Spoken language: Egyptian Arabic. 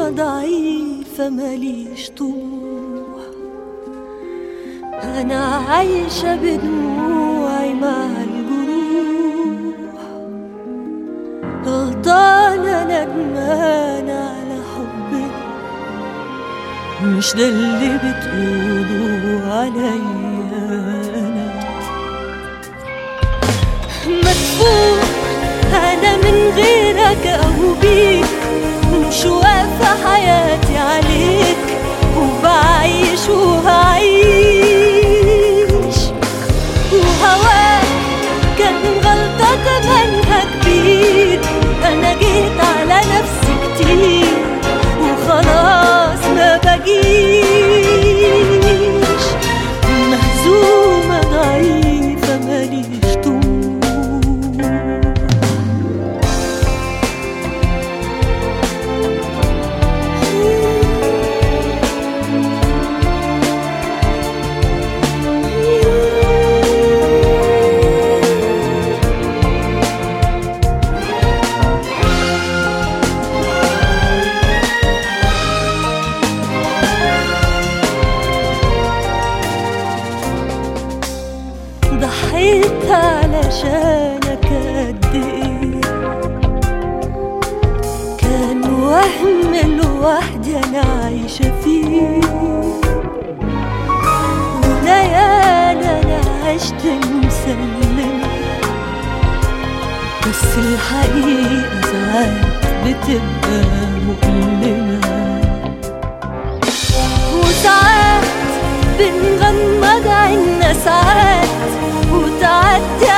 ضعيفة ماليش طموح أنا عايشة بدموعي مع الجروح غلطانة ندمانة على حبنا مش ده اللي بتقولوا عليا أنا مدفوع أنا من غيرك أو بيك مش واقفة حياتي عليك وبعيش وهعيش وهواك كان غلطة تمنها كبير أنا جيت على نفسي كتير وخلاص ما بجيش مهزومة ضعيفة ماليش طموح ضحيت علشانك قد ايه كان وهم لوحدي انا عايشة فيه وليالي انا عشت مسلمة بس الحقيقة ساعات بتبقى مؤلمة وساعات بنغمض عنا ساعات وتعدي